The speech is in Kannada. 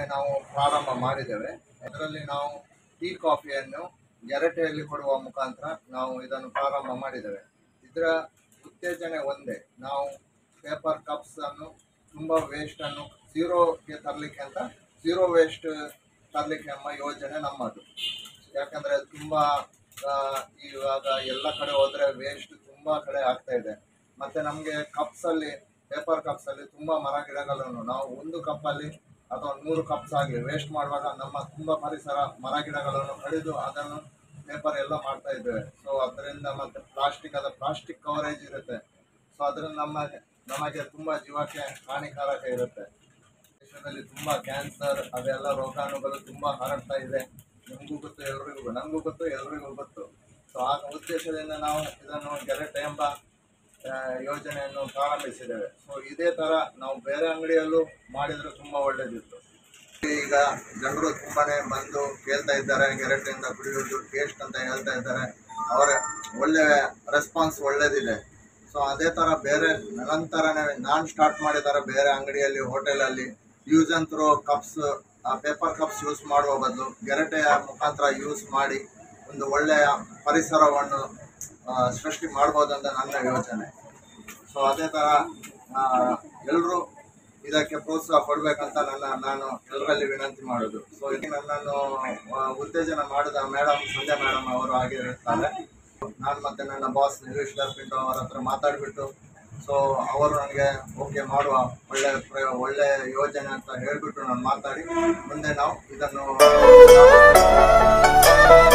ನಾವು ಪ್ರಾರಂಭ ಮಾಡಿದ್ದೇವೆ ಇದರಲ್ಲಿ ನಾವು ಟೀ ಕಾಫಿಯನ್ನು ಗೆರಟೆಯಲ್ಲಿ ಕೊಡುವ ಮುಖಾಂತರ ನಾವು ಇದನ್ನು ಪ್ರಾರಂಭ ಮಾಡಿದ್ದೇವೆ ಇದರ ಉತ್ತೇಜನೆ ಒಂದೇ ನಾವು ಪೇಪರ್ ಕಪ್ಸ್ ಅನ್ನು ತುಂಬ ವೇಸ್ಟ್ ಅನ್ನು ಝೀರೋಗೆ ತರಲಿಕ್ಕೆ ಅಂತ ಝೀರೋ ವೇಸ್ಟ್ ತರಲಿಕ್ಕೆ ಎಂಬ ಯೋಜನೆ ನಮ್ಮದು ಯಾಕಂದ್ರೆ ತುಂಬಾ ಆ, ಇವಾಗ ಎಲ್ಲ ಕಡೆ ಹೋದ್ರೆ ವೇಸ್ಟ್ ತುಂಬಾ ಕಡೆ ಆಗ್ತಾ ಇದೆ ಮತ್ತೆ ನಮಗೆ ಕಪ್ಸ್ ಅಲ್ಲಿ ಪೇಪರ್ ಕಪ್ಸ್ ಅಲ್ಲಿ ತುಂಬಾ ಮರ ಗಿಡಗಳನ್ನು ನಾವು ಒಂದು ಕಪ್ ಅಲ್ಲಿ ಅಥವಾ ನೂರು ಕಪ್ಸ್ ಆಗಲಿ ವೇಸ್ಟ್ ಮಾಡುವಾಗ ನಮ್ಮ ತುಂಬಾ ಪರಿಸರ ಮರ ಗಿಡಗಳನ್ನು ಕಡಿದು ಅದನ್ನು ಪೇಪರ್ ಎಲ್ಲ ಮಾಡ್ತಾ ಇದ್ದೇವೆ ಸೊ ಅದರಿಂದ ಮತ್ತೆ ಪ್ಲಾಸ್ಟಿಕ್ ಅದ ಪ್ಲಾಸ್ಟಿಕ್ ಕವರೇಜ್ ಇರುತ್ತೆ ಸೊ ಅದರಿಂದ ನಮ್ಮ ನಮಗೆ ತುಂಬಾ ಜೀವಕ್ಕೆ ಹಾನಿಕಾರಕ ಇರುತ್ತೆ ದೇಶದಲ್ಲಿ ತುಂಬಾ ಕ್ಯಾನ್ಸರ್ ಅದೆಲ್ಲ ರೋಗಾಣುಗಳು ತುಂಬಾ ಹರಡ್ತಾ ಇದೆ ನಿಮಗೂ ಗೊತ್ತು ಎಲ್ರಿಗೂ ಗೊತ್ತು ನನಗೂ ಗೊತ್ತು ಎಲ್ರಿಗೂ ಗೊತ್ತು ಸೊ ಆ ಉದ್ದೇಶದಿಂದ ನಾವು ಇದನ್ನು ಗೆರೆಟೆ ಎಂಬ ಆ, ಯೋಜನೆಯನ್ನು ಪ್ರಾರಂಭಿಸಿದ್ದೇವೆ ಸೊ ಇದೇ ತರ ನಾವು ಬೇರೆ ಅಂಗಡಿಯಲ್ಲೂ ಮಾಡಿದ್ರೆ ತುಂಬಾ ಒಳ್ಳೇದಿತ್ತು ಈಗ ಜನರು ತುಂಬಾನೇ ಬಂದು ಕೇಳ್ತಾ ಇದ್ದಾರೆ ಗೆರೆಟೆಯಿಂದ ಕುಡಿಯೋದು ಟೇಸ್ಟ್ ಅಂತ ಹೇಳ್ತಾ ಇದ್ದಾರೆ ಅವರ ಒಳ್ಳೆ ರೆಸ್ಪಾನ್ಸ್ ಒಳ್ಳೇದಿದೆ ಸೊ ಅದೇ ತರ ಬೇರೆ ನಂತರನೇ ನಾನು ಸ್ಟಾರ್ಟ್ ಮಾಡಿದ್ದಾರೆ ಬೇರೆ ಅಂಗಡಿಯಲ್ಲಿ ಹೋಟೆಲಲ್ಲಿ use and throw cups paper cups use ಮಾಡುವ ಬದಲು ಗೆರಟೆಯ ಮುಖಾಂತರ ಯೂಸ್ ಮಾಡಿ ಒಂದು ಒಳ್ಳೆಯ ಪರಿಸರವನ್ನು ಆ, ಸೃಷ್ಟಿ ಮಾಡ್ಬೋದಂತ ನನ್ನ ಯೋಚನೆ ಸೊ ಅದೇ ಥರ ಎಲ್ಲರೂ ಇದಕ್ಕೆ ಪ್ರೋತ್ಸಾಹ ಕೊಡ್ಬೇಕಂತ ನನ್ನ ನಾನು ಎಲ್ಲರಲ್ಲಿ ವಿನಂತಿ ಮಾಡೋದು ಸೊ ಇಲ್ಲಿ ನನ್ನನ್ನು ಆ, ಉತ್ತೇಜನ ಮಾಡಿದ ಮೇಡಮ್ ಸಂಧ್ಯಾ ಮೇಡಮ್ ಅವರು ಆಗಿರುತ್ತಾರೆ ನಾನು ಮತ್ತೆ ನನ್ನ ಬಾಸ್ ನಿರೀಶ್ ಪಿಂಟು ಅವರ ಹತ್ರ ಮಾತಾಡಿಬಿಟ್ಟು ಸೊ ಅವರು ನನಗೆ ಓಕೆ ಮಾಡುವ ಒಳ್ಳೆ ಪ್ರಯ- ಒಳ್ಳೆ ಯೋಜನೆ ಅಂತ ಹೇಳ್ಬಿಟ್ಟು ನಾನು ಮಾತಾಡಿ ಮುಂದೆ ನಾವು ಇದನ್ನು